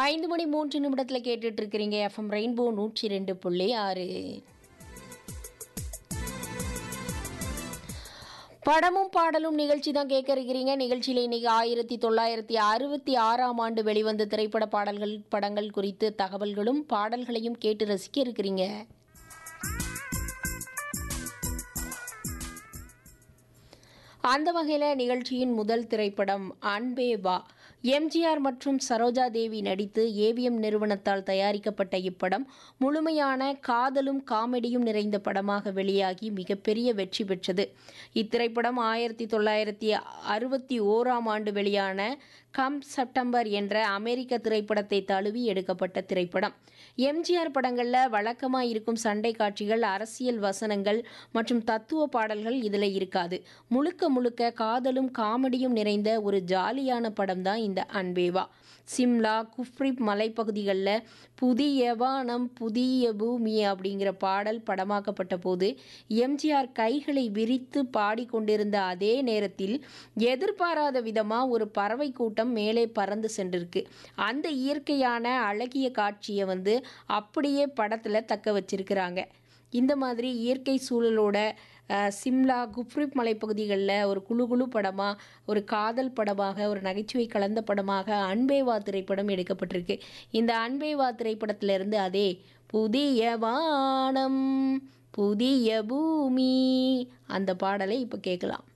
ஐந்து மணி மூன்று நிமிடத்தில் கேட்டுட்டு இருக்கிறீங்க எஃப்எம் ரெயின்போ நூற்றி ரெண்டு புள்ளி ஆறு படமும் பாடலும் நிகழ்ச்சி தான் கேட்க இருக்கிறீங்க நிகழ்ச்சியில் இன்னைக்கு ஆயிரத்தி தொள்ளாயிரத்தி அறுபத்தி ஆறாம் ஆண்டு வெளிவந்த திரைப்பட பாடல்கள் படங்கள் குறித்து தகவல்களும் பாடல்களையும் கேட்டு ரசிக்க இருக்கிறீங்க அந்த வகையில் நிகழ்ச்சியின் முதல் திரைப்படம் அன்பே வா எம்ஜிஆர் மற்றும் சரோஜா தேவி நடித்து ஏவிஎம் நிறுவனத்தால் தயாரிக்கப்பட்ட இப்படம் முழுமையான காதலும் காமெடியும் நிறைந்த படமாக வெளியாகி மிகப்பெரிய வெற்றி பெற்றது இத்திரைப்படம் ஆயிரத்தி தொள்ளாயிரத்தி அறுபத்தி ஓராம் ஆண்டு வெளியான கம் செப்டம்பர் என்ற அமெரிக்க திரைப்படத்தை தழுவி எடுக்கப்பட்ட திரைப்படம் எம்ஜிஆர் படங்களில் வழக்கமாக இருக்கும் சண்டை காட்சிகள் அரசியல் வசனங்கள் மற்றும் தத்துவ பாடல்கள் இதில் இருக்காது முழுக்க முழுக்க காதலும் காமெடியும் நிறைந்த ஒரு ஜாலியான படம் தான் இந்த அன்பேவா சிம்லா குஃப்ரிப் மலைப்பகுதிகளில் புதிய வானம் புதிய பூமி அப்படிங்கிற பாடல் படமாக்கப்பட்ட போது எம்ஜிஆர் கைகளை விரித்து பாடிக்கொண்டிருந்த அதே நேரத்தில் எதிர்பாராத விதமாக ஒரு பறவை கூட்டம் மேலே பறந்து சென்றிருக்கு அந்த இயற்கையான அழகிய காட்சியை வந்து அப்படியே படத்தில் தக்க வச்சிருக்கிறாங்க இந்த மாதிரி இயற்கை சூழலோட அஹ், சிம்லா குப்ரிப் மலைப்பகுதிகளில் ஒரு குழு குழு படமாக ஒரு காதல் படமாக ஒரு நகைச்சுவை கலந்த படமாக அன்பேவா திரைப்படம் எடுக்கப்பட்டிருக்கு இந்த அன்பேவா திரைப்படத்திலிருந்து அதே புதிய வானம் புதிய பூமி அந்த பாடலை இப்போ கேட்கலாம்